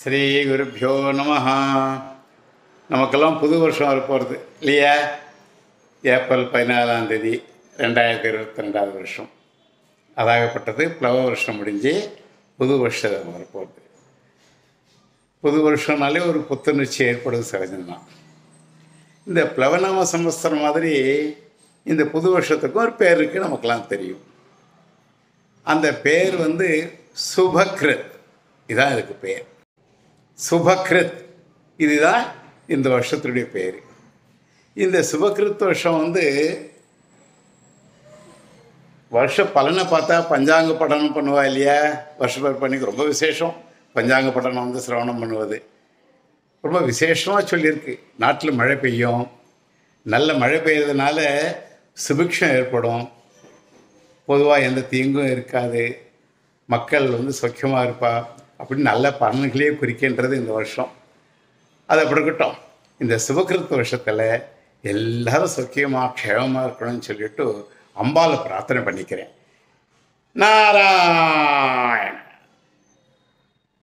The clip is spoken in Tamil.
ஸ்ரீ குருப்பியோ நம நமக்கெல்லாம் புது வருஷம் வரப்போகிறது இல்லையா ஏப்ரல் பதினாலாம் தேதி ரெண்டாயிரத்தி இருபத்தி ரெண்டாவது வருஷம் அதாகப்பட்டது பிளவ வருஷம் முடிஞ்சு புது வருஷம் வரப்போகிறது புது வருஷம்னாலே ஒரு புத்துணர்ச்சி ஏற்படுவது சகஜம்தான் இந்த பிளவநாம சம்வத்சரம் மாதிரி இந்த புது வருஷத்துக்கும் ஒரு பேர் இருக்குது நமக்கெல்லாம் தெரியும் அந்த பேர் வந்து சுபக்ருத் இதான் இதுக்கு பேர் சுபக்ருத் இதுதான் இந்த வருஷத்துடைய பேர் இந்த சுபக்ருத் வருஷம் வந்து வருஷ பலனை பார்த்தா பஞ்சாங்க படனம் பண்ணுவா இல்லையா வருஷ பண்ணிக்கு ரொம்ப விசேஷம் பஞ்சாங்க படனம் வந்து சிரவணம் பண்ணுவது ரொம்ப விசேஷமாக சொல்லியிருக்கு நாட்டில் மழை பெய்யும் நல்ல மழை பெய்யறதுனால சுபிக்ஷம் ஏற்படும் பொதுவாக எந்த தீங்கும் இருக்காது மக்கள் வந்து சொக்கியமாக இருப்பா அப்படின்னு நல்ல பலன்களே குறிக்கின்றது இந்த வருஷம் அது அப்படி இருக்கட்டும் இந்த சுபகிருத்த வருஷத்தில் எல்லாரும் சொக்கியமாக க்ஷேமமாக இருக்கணும்னு சொல்லிட்டு அம்பாவை பிரார்த்தனை பண்ணிக்கிறேன் நாராயண